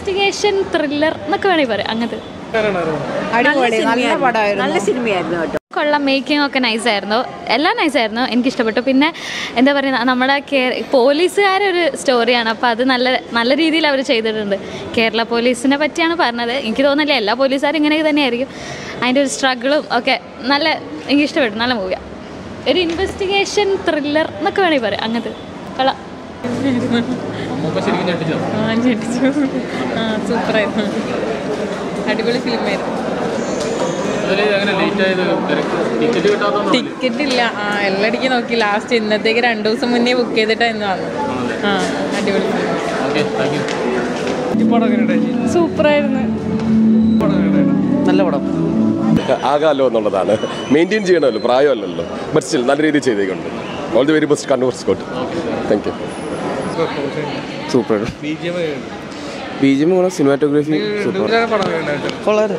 investigation thriller എന്നൊക്കെ വേണമെങ്കിൽ പറയാം അങ്ങനത്തെ അടിപൊളി നല്ല പടമായിരുന്നു നല്ല സിനിമയായിരുന്നു കേട്ടോ കൊള്ളാം മേക്കിംഗ് ഒക്കെ നൈസ് ആയിരുന്നു എല്ലാം നൈസ് ആയിരുന്നു എനിക്ക് ഇഷ്ടപ്പെട്ടു പിന്നെ എന്താ പറയുക നമ്മുടെ കേ- പോലീസുകാരെ ഒരു സ്റ്റോറിയാണ് അപ്പോൾ അത് നല്ല നല്ല രീതിയിൽ അവർ ചെയ്തിട്ടുണ്ട് കേരള പോലീസിനെ പറ്റിയാണ് പറഞ്ഞത് എനിക്ക് തോന്നുന്നില്ല എല്ലാ പോലീസുകാരും ഇങ്ങനെ തന്നെയായിരിക്കും അതിൻ്റെ ഒരു സ്ട്രഗിളും ഒക്കെ നല്ല എനിക്ക് ഇഷ്ടപ്പെട്ടു നല്ല മൂവിയാണ് ഒരു ഇൻവെസ്റ്റിഗേഷൻ ത്രില്ലർ എന്നൊക്കെ വേണമെങ്കിൽ പറയാം അങ്ങനത്തെ കൊള്ളാം ആ ഞെട്ടിച്ചു ആ സൂപ്പറായിരുന്നു അടിപൊളി ഫിലിമായിരുന്നു ടിക്കറ്റ് ഇല്ല ആ എല്ലടിക്ക് നോക്കി ലാസ്റ്റ് ഇന്നത്തേക്ക് രണ്ടു ദിവസം മുന്നേ ബുക്ക് ചെയ്തിട്ടായിരുന്നു വന്നത് ആ അടിപൊളി സൂപ്പറായിരുന്നു നല്ല പടം ആകാലോ എന്നുള്ളതാണ് മെയിൻറ്റെയിൻ ചെയ്യണമല്ലോ പ്രായമല്ലല്ലോ ബട്ട് സ്റ്റിൽ നല്ല രീതിയിൽ ചെയ്തേക്കുണ്ട് all the very best Kannur Scott thank you super B G M ഗുണം സിനിമാറ്റോഗ്രാഫി സൂപ്പർ കൊള്ളാറ്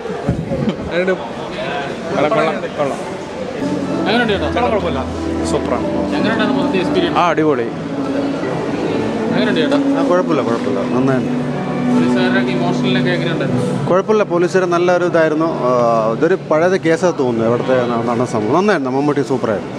ആ അടിപൊളി ആ കുഴപ്പമില്ല കുഴപ്പമില്ല നന്നായിരുന്നു കുഴപ്പമില്ല പോലീസുകാർ നല്ലൊരു ഇതായിരുന്നു ആ, ഇതൊരു പഴയത് കേസാണ് തോന്നുന്നു എവിടുത്തെ ന- നടന്ന സംഭവം നന്നായിരുന്നു മമ്മൂട്ടി സൂപ്പറായിരുന്നു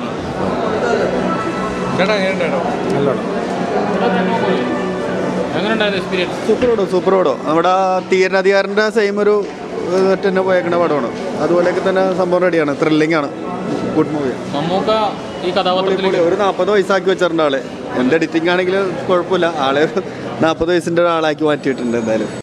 സൂപ്പർ പടം സൂപ്പർ പടം നമ്മുടെ തീരനധികാരൻ്റെ സെയിം ഒരു തന്നെ പോയേക്കുന്ന പടമാണ് അതുപോലെയൊക്കെ തന്നെ സംഭവം റെഡിയാണ് ത്രില്ലിംഗ് ആണ് ഗുഡ് മൂവി മമ്മൂക്ക ഈ കഥാപാത്രത്തിൽ ഒരു നാൽപ്പത് വയസ്സാക്കി വെച്ചിട്ടുണ്ട് ആള് എൻ്റെ എഡിറ്റിംഗ് ആണെങ്കിൽ കുഴപ്പമില്ല ആളെ നാൽപ്പത് വയസ്സിൻ്റെ ഒരാളാക്കി മാറ്റിയിട്ടുണ്ട് എന്തായാലും